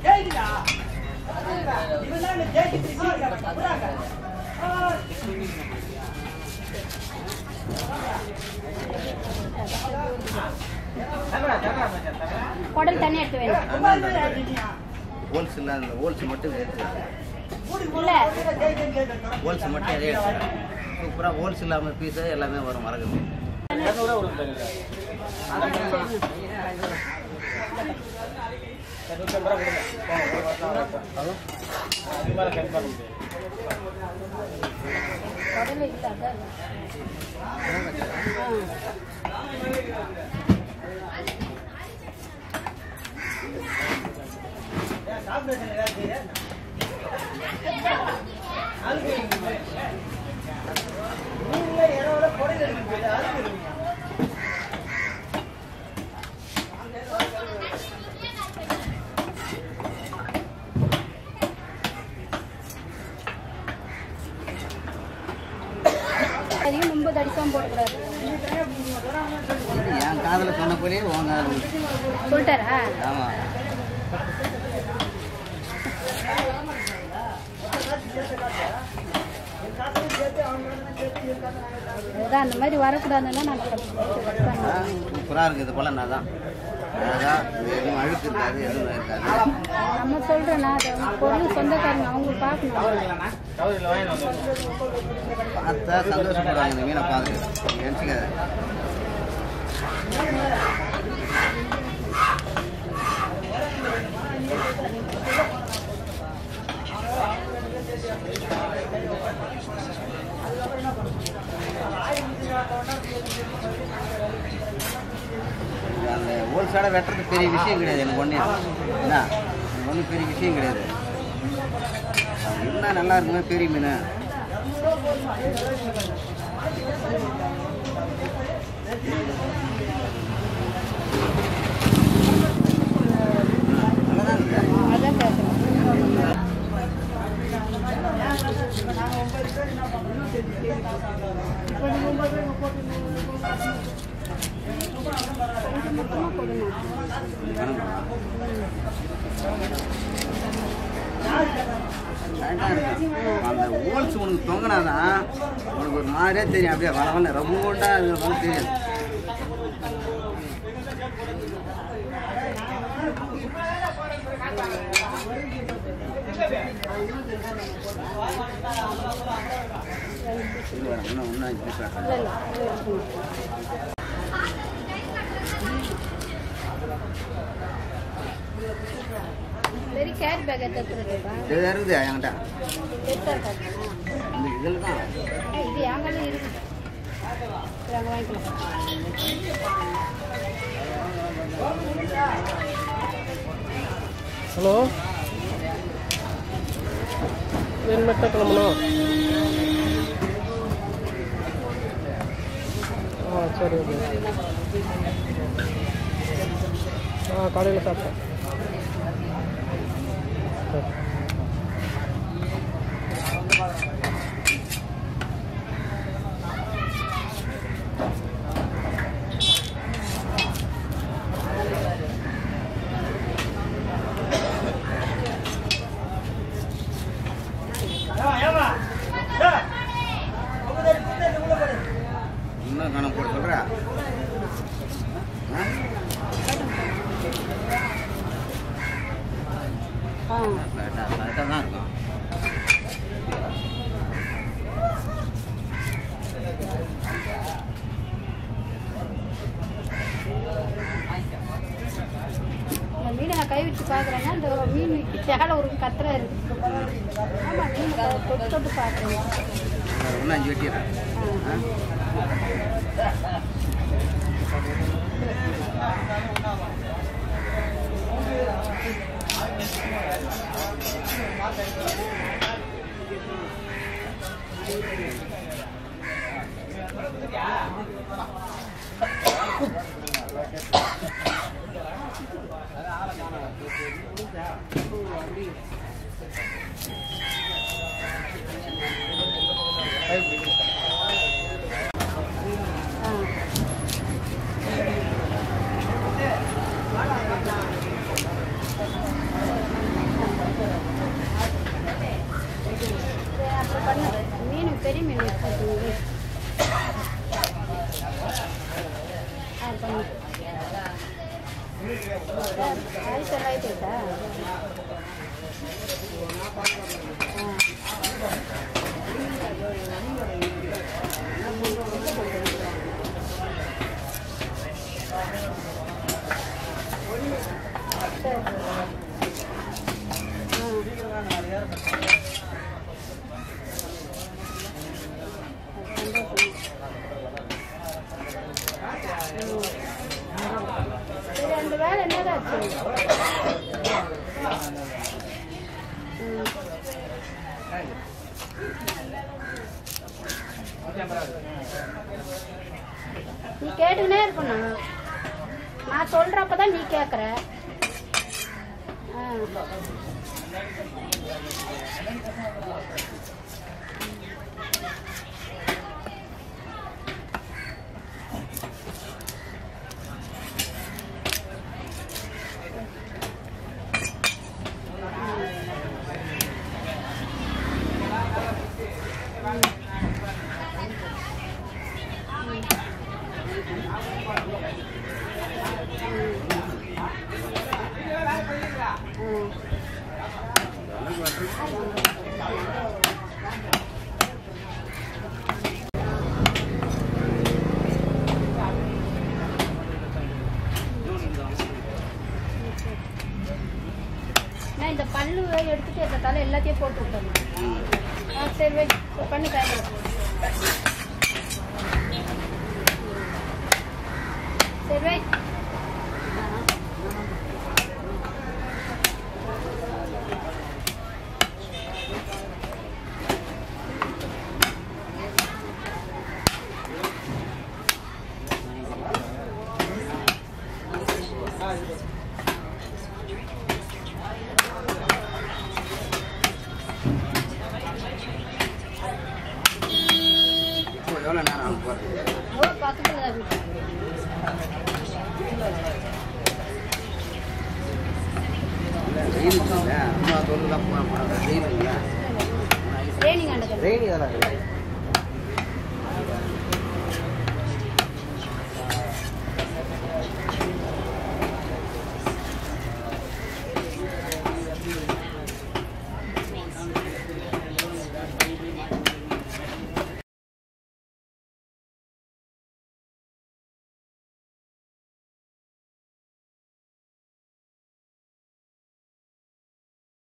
குடல் தண்ணி எடுத்து வேணும் ஹோல்ஸ் இல்லை அந்த ஹோல்ஸ் மட்டும் எடுத்து இல்ல ஹோல்ஸ் மட்டும் அதே எடுத்து சூப்பராக ஹோல்ஸ் இல்லாமல் பீஸு எல்லாமே வரும் மறக்குது குடல் இல்ல அதான் அதையும் ரொம்ப தடிக்காம போடக்கூடாது என் காதில் சொன்ன போலே உங்க சொல்லிட்டாரா ஆமாம் அதான் அந்த மாதிரி வரக்கூடாதுன்னா நான் cut பண்ணுவேன். சூப்பராக இருக்குது இது போல் நான் தான் அழகாக எதுவும் அழுக்கு இருக்காது எதுவும் இருக்காது நம்ம சொல்றேன்னா அது அவங்க பொருள் சொந்தக்காரங்க அவங்க பார்க்கணும் பார்த்தா சந்தோஷப்படுவாங்க இந்த மீனை பார்த்து நினச்சிக்காத அந்த ஹோல்சேலை வெட்டுறது பெரிய விஷயம் கிடையாது எனக்கு ஒன்றே என்ன எனக்கு ஒன்றும் பெரிய விஷயம் கிடையாது அது என்ன நல்லா இருக்குமே பெரிய மீன் நல்லதான் இருக்குது அதான் கேட்குறேன் அந்த ஹோல்ஸ் உனக்கு தொங்கினாதான் உனக்கு ஒரு மாதிரியே தெரியும் அப்படியே வள வள ரவுண்டா அது வந்து தெரியும் இது வேற, இன்னும் இன்னும் அஞ்சு பீஸ் வேணும். இல்லை இல்லை அது இருக்கணும். வெறும் கேரி பேக் எடுத்துருக்கா இது இருக்குது என்கிட்ட எடுத்தா இருக்காது இந்த இதில் தான் இது எங்கெல்லாம் இருக்குது சரி, அங்கே வாங்கிக்கலாம் ஹலோ வேணுமெட்டா கிளம்பணும் ஆ சரி ஓகே ஆ காலையில் சாப்பிட்டேன் சரி இன்னும் கணக்கு போட்டு சொல்கிறா ஆ கரெக்டாக கரெக்டாக தான் இருக்கும் இந்த மீனை நான் கை வச்சு பார்க்குறேன்னா இந்த மீன் சேலை ஒரு கத்துற இருக்கு ஆமாம் மீன் க- தொட்டு தொட்டு பார்க்குறேன் இன்னும் அஞ்சு வெட்டிடுறேன் ஆ ஆ சரி அந்த வேலை என்னதான் ஆச்சு ம். நீ கேட்டுக்கினே இருக்கணும் நான் சொல்றப்பதான் நீ கேக்குற ஆ. ம். நான் இந்த பல்லு எடுத்துட்டு இந்த தலை எல்லாத்தையும் போட்டு விட்டேன் ஆ சரி வை இப்ப பண்ணி காய்க்கிறேன் சரி வை இப்போ எவ்வளோ நேரம் ஆகும் போகிறது ஓ பக்கத்துல தான் வீடு இல்லை வெயில் இருக்குல்ல அம்மா தொழிலாம் போக போகிறாங்க வெயில் இல்லை ட்ரைனிங் ஆண்டது ரெயின் இதெல்லாம் இல்லை